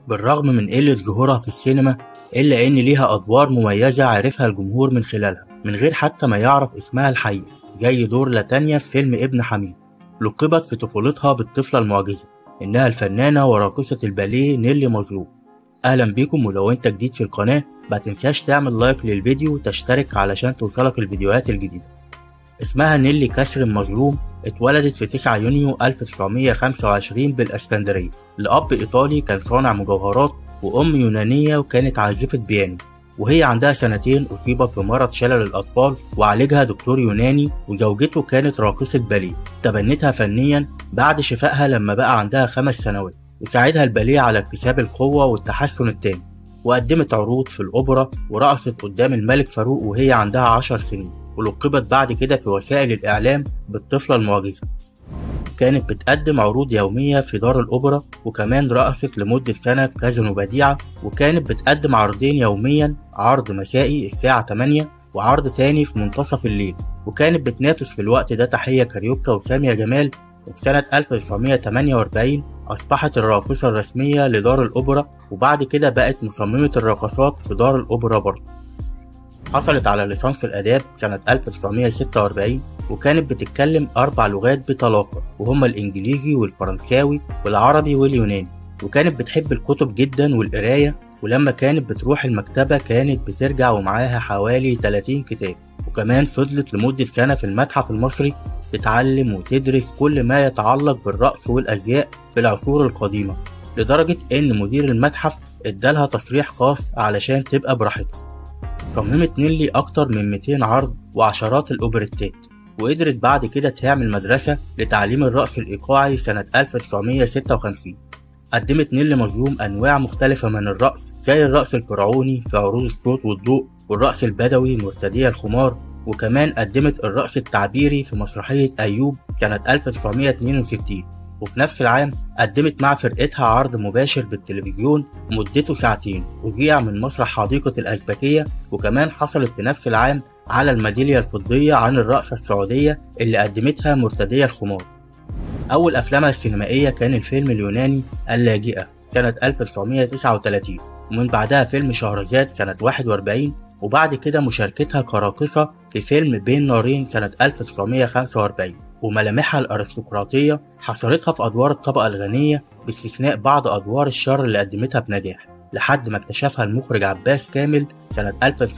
بالرغم من قلة ظهورها في السينما إلا إن ليها أدوار مميزة عرفها الجمهور من خلالها من غير حتى ما يعرف اسمها الحقيقي زي دور لاتانيا في فيلم ابن حميد لقبت في طفولتها بالطفلة المعجزة إنها الفنانة وراقصة الباليه نيلي مظلوم أهلا بيكم ولو أنت جديد في القناة ما تنساش تعمل لايك للفيديو وتشترك علشان توصلك الفيديوهات الجديدة اسمها نيلي كسر مظلوم اتولدت في 9 يونيو 1925 بالاسكندرية لأب إيطالي كان صانع مجوهرات وأم يونانية وكانت عازفة بيانو وهي عندها سنتين أصيبت بمرض شلل الأطفال وعالجها دكتور يوناني وزوجته كانت راقصة باليه تبنتها فنيا بعد شفائها لما بقى عندها خمس سنوات وساعدها الباليه على اكتساب القوة والتحسن التام وقدمت عروض في الأوبرا ورقصت قدام الملك فاروق وهي عندها عشر سنين ولقبت بعد كده في وسائل الإعلام بالطفلة المعجزة كانت بتقدم عروض يومية في دار الأوبرا وكمان رقصت لمدة سنة في كازينو بديعة وكانت بتقدم عرضين يوميا عرض مسائي الساعة 8 وعرض تاني في منتصف الليل وكانت بتنافس في الوقت ده تحية كاريوكا وسامية جمال وفي سنة 1948 أصبحت الراقصة الرسمية لدار الأوبرا وبعد كده بقت مصممة الرقصات في دار الأوبرا برضه حصلت على ليسانس الآداب سنة 1946 وكانت بتتكلم أربع لغات بطلاقة وهما الإنجليزي والفرنساوي والعربي واليوناني وكانت بتحب الكتب جدا والقراية ولما كانت بتروح المكتبة كانت بترجع ومعاها حوالي 30 كتاب وكمان فضلت لمدة سنة في المتحف المصري تتعلم وتدرس كل ما يتعلق بالرقص والأزياء في العصور القديمة لدرجة إن مدير المتحف ادالها تصريح خاص علشان تبقى براحتها صممت نيلي أكتر من 200 عرض وعشرات الأوبريتات وقدرت بعد كده تعمل مدرسة لتعليم الرقص الإيقاعي سنة 1956 قدمت نيلي مظلوم أنواع مختلفة من الرقص زي الرقص الفرعوني في عروض الصوت والضوء والرقص البدوي مرتدية الخمار وكمان قدمت الرقص التعبيري في مسرحية أيوب سنة 1962 وفي نفس العام قدمت مع فرقتها عرض مباشر بالتلفزيون مدته ساعتين وذيع من مسرح حديقة الأزبكية وكمان حصلت في نفس العام على الميدالية الفضية عن الرقصة السعودية اللي قدمتها مرتدية الخمار أول أفلامها السينمائية كان الفيلم اليوناني اللاجئة سنة 1939 ومن بعدها فيلم شهرزاد سنة 41 وبعد كده مشاركتها كراقصة في فيلم بين نارين سنة 1945 وملامحها الأرستقراطية حصرتها في أدوار الطبقة الغنية باستثناء بعض أدوار الشر اللي قدمتها بنجاح لحد ما اكتشفها المخرج عباس كامل سنة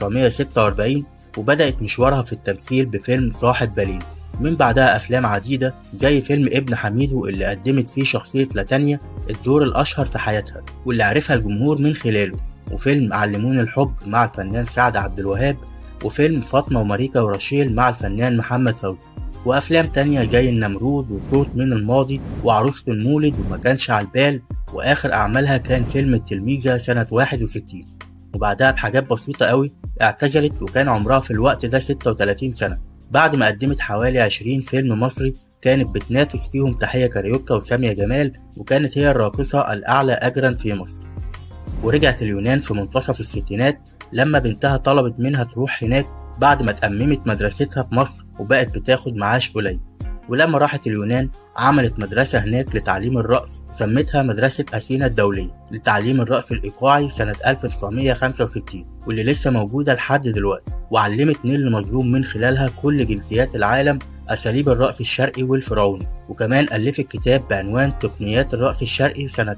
1946 وبدأت مشوارها في التمثيل بفيلم صاحب بالين من بعدها أفلام عديدة زي فيلم ابن حميدو اللي قدمت فيه شخصية لاتانيا الدور الأشهر في حياتها واللي عرفها الجمهور من خلاله وفيلم علموني الحب مع الفنان سعد عبد الوهاب وفيلم فاطمة وماريكا ورشيل مع الفنان محمد فوزي وأفلام تانية زي النمرود وصوت من الماضي وعروسة المولد وما كانش على البال وآخر أعمالها كان فيلم التلميذة سنة 61 وبعدها بحاجات بسيطة قوي اعتزلت وكان عمرها في الوقت ده 36 سنة بعد ما قدمت حوالي 20 فيلم مصري كانت بتنافس فيهم تحية كاريوكا وسامية جمال وكانت هي الراقصة الأعلى أجرا في مصر ورجعت اليونان في منتصف الستينات لما بنتها طلبت منها تروح هناك بعد ما تأممت مدرستها في مصر وبقت بتاخد معاش قليل ولما راحت اليونان عملت مدرسة هناك لتعليم الرقص سمتها مدرسة أثينا الدولية لتعليم الرقص الإيقاعي سنة 1965 واللي لسه موجودة لحد دلوقتي وعلمت نيل مظلوم من خلالها كل جنسيات العالم أساليب الرقص الشرقي والفرعوني وكمان ألفت كتاب بعنوان تقنيات الرقص الشرقي سنة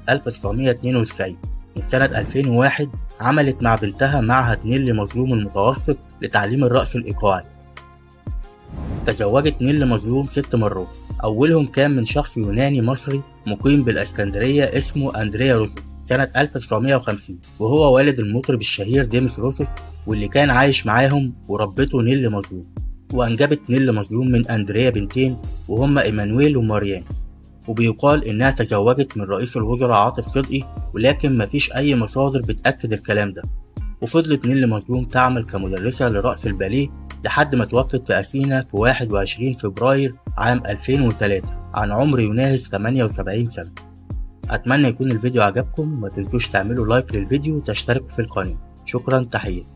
1992 من سنة 2001 عملت مع بنتها معهد نيل مظلوم المتوسط لتعليم الرقص الإيقاعي تزوجت نيل مظلوم ست مرات أولهم كان من شخص يوناني مصري مقيم بالإسكندرية اسمه أندريا روسوس سنة 1950 وهو والد المطرب الشهير ديمس روسوس واللي كان عايش معاهم وربته نيل مظلوم وأنجبت نيل مظلوم من أندريا بنتين وهما إيمانويل وماريان وبيقال إنها تزوجت من رئيس الوزراء عاطف صدقي ولكن مفيش أي مصادر بتأكد الكلام ده وفضلت نيل مظلوم تعمل كمدرسة لرقص الباليه لحد ما توفت في أثينا في 21 فبراير عام 2003 عن عمر يناهز 78 سنة أتمنى يكون الفيديو عجبكم ما تنسوش تعملوا لايك للفيديو وتشتركوا في القناة شكرا تحياتي